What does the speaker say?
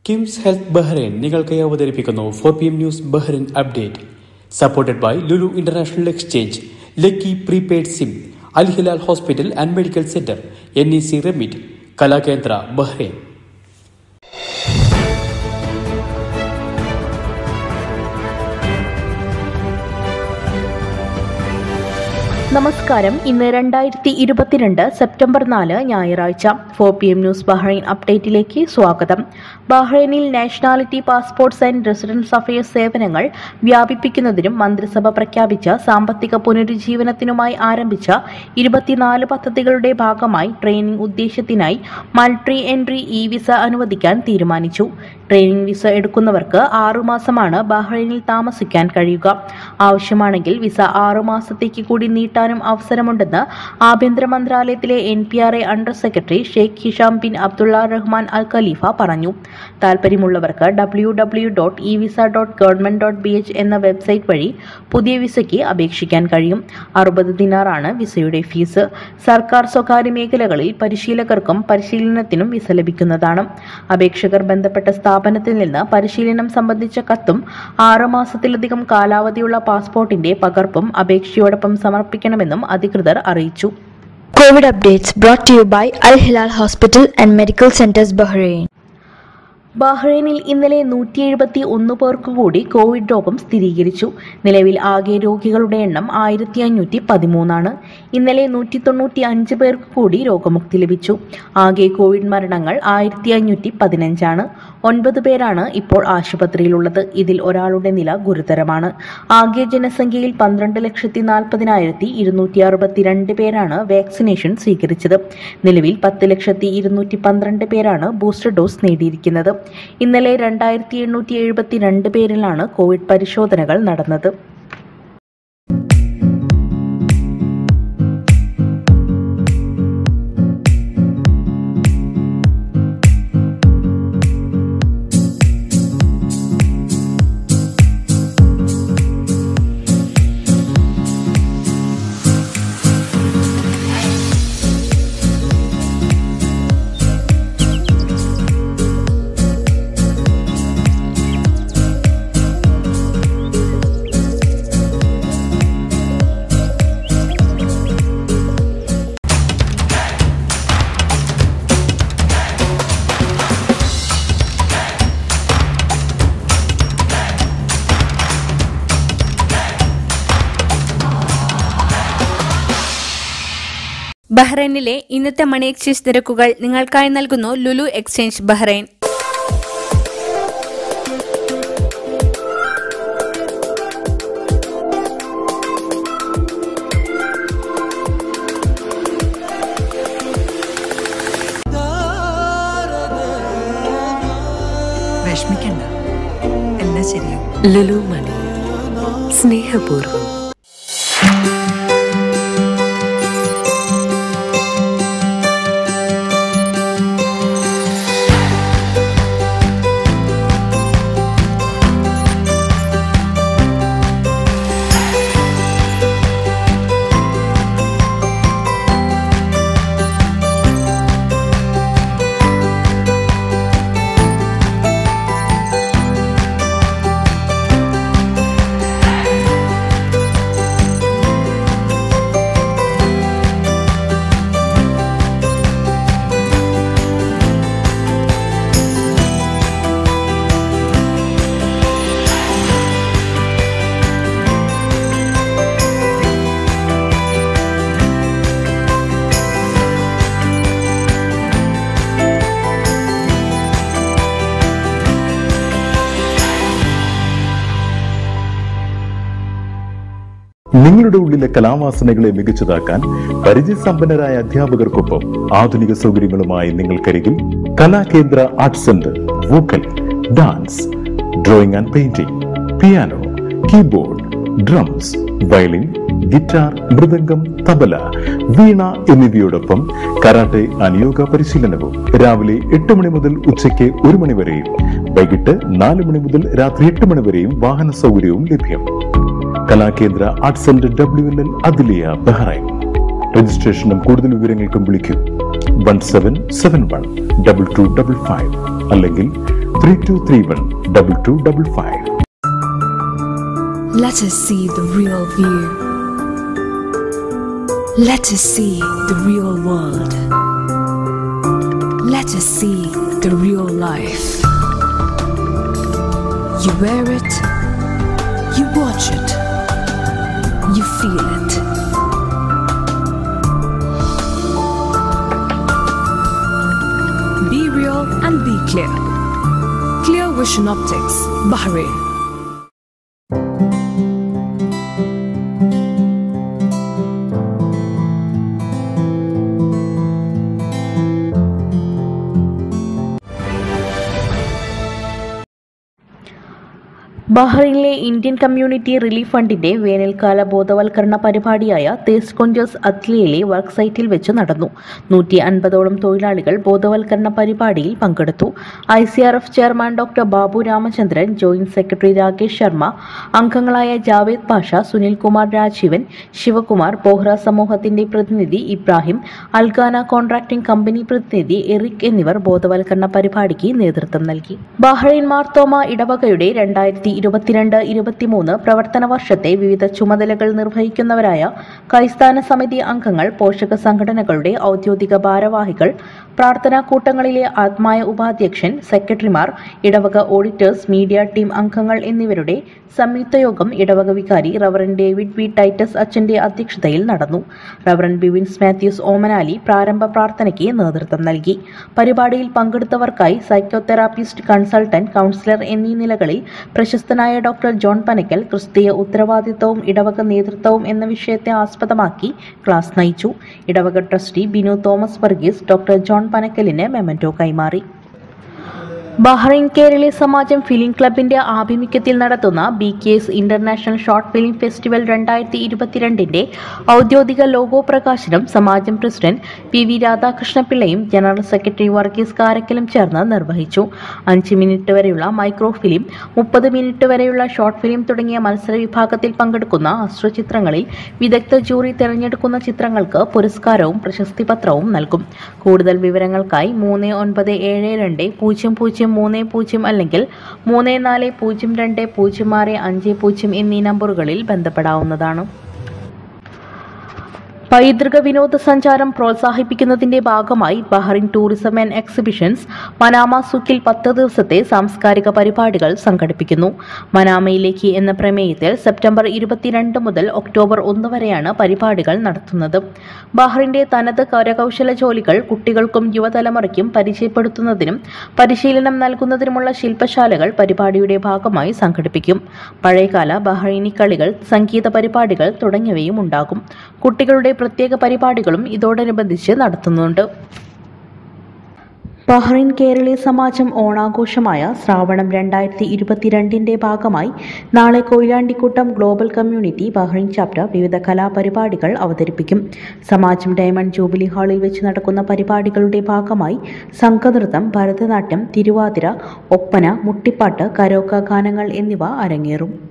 KIMS health Bahrain നിങ്ങൾക്കായി അവതരിപ്പിക്കുന്നു four P M news Bahrain update supported by Lulu international exchange lucky prepaid SIM Al Hilal hospital and medical centre N E C remit Kalakendra Bahrain നമസ്കാരം ഇന്ന് രണ്ടായിരത്തി ഇരുപത്തിരണ്ട് September നാല് ഞായറാഴ്ച four P M news Bahrain അപ്ഡേറ്റിലേക്ക് സ്വാഗതം ബഹ്റൈനിൽ nationality passports and residence affairs സേവനങ്ങൾ വ്യാപിപ്പിക്കുന്നതിനും മന്ത്രിസഭ പ്രഖ്യാപിച്ച സാമ്പത്തിക പുനരുജ്ജീവനത്തിനുമായി ആരംഭിച്ച ഇരുപത്തിനാല് പദ്ധതികളുടെ ഭാഗമായി ട്രെയിനിംഗ് ഉദ്ദേശ്യത്തിനായി മൾട്ടി എൻട്രി ഇ വിസ അനുവദിക്കാൻ തീരുമാനിച്ചു ട്രെയിനിംഗ് വിസ എടുക്കുന്നവർക്ക് ആറുമാസമാണ് ബഹ്റൈനിൽ താമസിക്കാൻ കഴിയുക ആവശ്യമാണെങ്കിൽ വിസ ആറുമാസത്തേക്ക് കൂടി നീട്ടാനും അവസരമുണ്ടെന്ന് ആഭ്യന്തര മന്ത്രാലയത്തിലെ N P R A under secretary Sheikh Hisham bin Abdullah Rahman Al Khalifa പറഞ്ഞു താൽപ്പര്യമുള്ളവർക്ക് W W dot e visa dot government dot B H എന്ന വെബ്സൈറ്റ് വഴി പുതിയ വിസയ്ക്ക് അപേക്ഷിക്കാൻ കഴിയും അറുപത് ദിനാറാണ് വിസയുടെ ഫീസ് സർക്കാർ സ്വകാര്യ മേഖലകളിൽ പരിശീലകർക്കും പരിശീലനത്തിനും വിസ ലഭിക്കുന്നതാണ് അപേക്ഷകർ ബന്ധപ്പെട്ട സ്ഥാപനത്തിൽ നിന്ന് പരിശീലനം സംബന്ധിച്ച കത്തും ആറുമാസത്തിലധികം കാലാവധിയുള്ള പാസ്പോർട്ടിന്റെ പകർപ്പും അപേക്ഷയോടൊപ്പം സമർപ്പിക്കണമെന്നും അധികൃതർ അറിയിച്ചു COVID updates brought to you by Al Hilal Hospital and Medical Centers Bahrain. ബഹ്റൈനിൽ ഇന്നലെ നൂറ്റി എഴുപത്തി ഒന്ന് പേർക്ക് കൂടി കോവിഡ് രോഗം സ്ഥിരീകരിച്ചു നിലവിൽ ആകെ രോഗികളുടെ എണ്ണം ആയിരത്തി അഞ്ഞൂറ്റി പതിമൂന്നാണ് ഇന്നലെ നൂറ്റി തൊണ്ണൂറ്റി അഞ്ച് പേർക്ക് കൂടി രോഗമുക്തി ലഭിച്ചു ആകെ കോവിഡ് മരണങ്ങൾ ആയിരത്തി അഞ്ഞൂറ്റി പതിനഞ്ചാണ് ഒൻപത് പേരാണ് ഇപ്പോൾ ആശുപത്രിയിലുള്ളത് ഇതിൽ ഒരാളുടെ നില ഗുരുതരമാണ് ആകെ ജനസംഖ്യയിൽ പന്ത്രണ്ട് ലക്ഷത്തി നാൽപ്പതിനായിരത്തി ഇരുന്നൂറ്റി അറുപത്തിരണ്ട് പേരാണ് വാക്സിനേഷൻ സ്വീകരിച്ചത് നിലവിൽ പത്ത് ലക്ഷത്തി ഇരുന്നൂറ്റി പന്ത്രണ്ട് പേരാണ് ബൂസ്റ്റർ ഡോസ് നേടിയിരിക്കുന്നത് ഇന്നലെ രണ്ടായിരത്തി എണ്ണൂറ്റി എഴുപത്തി രണ്ട് പേരിലാണ് കോവിഡ് പരിശോധനകൾ നടന്നത് ബഹ്റൈനിലെ ഇന്നത്തെ മണി എക്സ്ചേഞ്ച് നിരക്കുകൾ നിങ്ങൾക്കായി നൽകുന്നു ലുലു എക്സ്ചേഞ്ച് ബഹ്റൈൻ വിഷമിക്കണ്ട എല്ലാം ശരിയാവും ലുലു മണി സ്നേഹപൂർവ്വം നിങ്ങളുടെ ഉള്ളിലെ കലാവാസനകളെ മികച്ചതാക്കാൻ പരിചയസമ്പന്നരായ അധ്യാപകർക്കൊപ്പം ആധുനിക സൗകര്യങ്ങളുമായി നിങ്ങൾക്കരികിൽ Kalakendra art centre vocal dance drawing and painting piano keyboard drums violin guitar mridangam tabla veena എന്നിവയോടൊപ്പം കരാട്ടെ അനുയോഗ പരിശീലനവും രാവിലെ എട്ട് മണി മുതൽ ഉച്ചയ്ക്ക് ഒരു മണി വരെയും വൈകിട്ട് നാല് മണി മുതൽ രാത്രി എട്ട് മണി വരെയും വാഹന സൗകര്യവും ലഭ്യം Kalakendra art centre W L L Adliya Bahrain രജിസ്ട്രേഷനും കൂടുതൽ വിവരങ്ങൾക്കും വിളിക്കൂ one seven seven one double two double five അല്ലെങ്കിൽ three two three one double two double five Let us see the real view. Let us see the real world. Let us see the real life. You wear it, you watch it, you feel it. Be real and be clear. Clear Vision Optics, Bahrain. ബഹ്റൈനിലെ Indian community relief ഫണ്ടിന്റെ വേനൽക്കാല ബോധവൽക്കരണ പരിപാടിയായ തേസ് കൊഞ്ചേഴ്സ് അത്ലിയയിലെ work സൈറ്റിൽ വെച്ച് നടന്നു നൂറ്റി അൻപതോളം തൊഴിലാളികൾ ബോധവൽക്കരണ പരിപാടിയിൽ പങ്കെടുത്തു I C R F chairman doctor Babu Ramachandran joint secretary Rakesh Sharma അംഗങ്ങളായ ജാവേദ് പാഷ സുനിൽകുമാർ രാജീവൻ ശിവകുമാർ ബോഹ്റ സമൂഹത്തിന്റെ പ്രതിനിധി ഇബ്രാഹിം അൽഗാന കോൺട്രാക്ടിംഗ് കമ്പനി പ്രതിനിധി എറിക് എന്നിവർ ബോധവൽക്കരണ പരിപാടിക്ക് നേതൃത്വം നൽകി ബഹ്റൈൻ മാർത്തോമ ഇടവകയുടെ രണ്ടായിരത്തി ഇരുപത്തിരണ്ട് ഇരുപത്തിമൂന്ന് പ്രവർത്തന വർഷത്തെ വിവിധ ചുമതലകൾ നിർവഹിക്കുന്നവരായ കൈസ്ഥാന സമിതി അംഗങ്ങൾ പോഷക സംഘടനകളുടെ ഔദ്യോഗിക ഭാരവാഹികൾ പ്രാർത്ഥനാ കൂട്ടങ്ങളിലെ ആത്മായ ഉപാധ്യക്ഷൻ സെക്രട്ടറിമാർ ഇടവക ഓഡിറ്റേഴ്സ് മീഡിയ ടീം അംഗങ്ങൾ എന്നിവരുടെ സംയുക്ത യോഗം ഇടവക വികാരി റവറൻ ഡേവിഡ് വി ടൈറ്റസ് അച്ഛന്റെ അധ്യക്ഷതയിൽ നടന്നു റവറൻ ബിവിൻസ് മാത്യൂസ് ഓമനാലി പ്രാരംഭ പ്രാർത്ഥനയ്ക്ക് നേതൃത്വം നൽകി പരിപാടിയിൽ പങ്കെടുത്തവർക്കായി സൈക്കോതെറാപ്പിസ്റ്റ് കൺസൾട്ടന്റ് കൗൺസിലർ എന്നീ നിലകളിൽ പ്രശസ്തനായ ഡോക്ടർ ജോൺ പനക്കൽ ക്രിസ്തീയ ഉത്തരവാദിത്തവും ഇടവക നേതൃത്വവും എന്ന വിഷയത്തെ ആസ്പദമാക്കി ക്ലാസ് നയിച്ചു ഇടവക ട്രസ്റ്റി ബിനു തോമസ് വർഗീസ് ഡോക്ടർ ജോൺ പനക്കലിന് മെമന്റോ കൈമാറി ബഹ്റൈൻ കേരളീയ സമാജം ഫിലിം ക്ലബിന്റെ ആഭിമുഖ്യത്തിൽ നടത്തുന്ന B K S international short film festival രണ്ടായിരത്തി ഇരുപത്തിരണ്ടിന്റെ ഔദ്യോഗിക ലോഗോ പ്രകാശനം സമാജം പ്രസിഡന്റ് പി വി രാധാകൃഷ്ണപിള്ളയും ജനറൽ സെക്രട്ടറി വർഗീസ് കാരക്കലും ചേർന്ന് നിർവഹിച്ചു അഞ്ച് മിനിറ്റ് വരെയുള്ള മൈക്രോ ഫിലിം മുപ്പത് മിനിറ്റ് വരെയുള്ള ഷോർട്ട് ഫിലിം തുടങ്ങിയ മത്സര വിഭാഗത്തിൽ പങ്കെടുക്കുന്ന അശ്രുചിത്രങ്ങളിൽ വിദഗ്ധ ജൂറി തിരഞ്ഞെടുക്കുന്ന ചിത്രങ്ങൾക്ക് പുരസ്കാരവും പ്രശസ്തിപത്രവും നൽകും കൂടുതൽ വിവരങ്ങൾക്കായി മൂന്ന് ഒൻപത് ഏഴ് രണ്ട് പൂജ്യം പൂജ്യം മൂന്ന് പൂജ്യം അല്ലെങ്കിൽ മൂന്ന് നാല് പൂജ്യം രണ്ട് പൂജ്യം ആറ് അഞ്ച് പൂജ്യം എന്നീ നമ്പറുകളിൽ ബന്ധപ്പെടാവുന്നതാണ് പൈതൃക വിനോദസഞ്ചാരം പ്രോത്സാഹിപ്പിക്കുന്നതിന്റെ ഭാഗമായി Bahrain tourism and exhibitions Manama സുക്കിൽ പത്ത് ദിവസത്തെ സാംസ്കാരിക പരിപാടികൾ സംഘടിപ്പിക്കുന്നു മനാമയിലേക്ക് എന്ന പ്രമേയത്തിൽ സെപ്റ്റംബർ ഇരുപത്തിരണ്ട് മുതൽ ഒക്ടോബർ ഒന്ന് വരെയാണ് പരിപാടികൾ നടത്തുന്നത് ബഹ്റിന്റെ തനത് കരകൗശല ജോലികൾ കുട്ടികൾക്കും യുവതലമുറയ്ക്കും പരിചയപ്പെടുത്തുന്നതിനും പരിശീലനം നൽകുന്നതിനുമുള്ള ശില്പശാലകൾ പരിപാടിയുടെ ഭാഗമായി സംഘടിപ്പിക്കും പഴയകാല ബഹ്റൈനി കളികൾ സംഗീത പരിപാടികൾ തുടങ്ങിയവയും ഉണ്ടാകും കുട്ടികളുടെ പ്രത്യേക പരിപാടികളും ഇതോടനുബന്ധിച്ച് നടത്തുന്നുണ്ട് ബഹ്റൈൻ കേരളീയ സമാജം ഓണാഘോഷമായ ശ്രാവണം രണ്ടായിരത്തി ഇരുപത്തിരണ്ടിന്റെ ഭാഗമായി നാളെ Koyilandikoottam global community Bahrain chapter വിവിധ കലാപരിപാടികൾ അവതരിപ്പിക്കും സമാജം ഡയമണ്ട് ജൂബിലി ഹാളിൽ വെച്ച് നടക്കുന്ന പരിപാടികളുടെ ഭാഗമായി സംഘനൃത്തം ഭരതനാട്യം തിരുവാതിര ഒപ്പന മുട്ടിപ്പാട്ട് കരോക്ക ഗാനങ്ങൾ എന്നിവ അരങ്ങേറും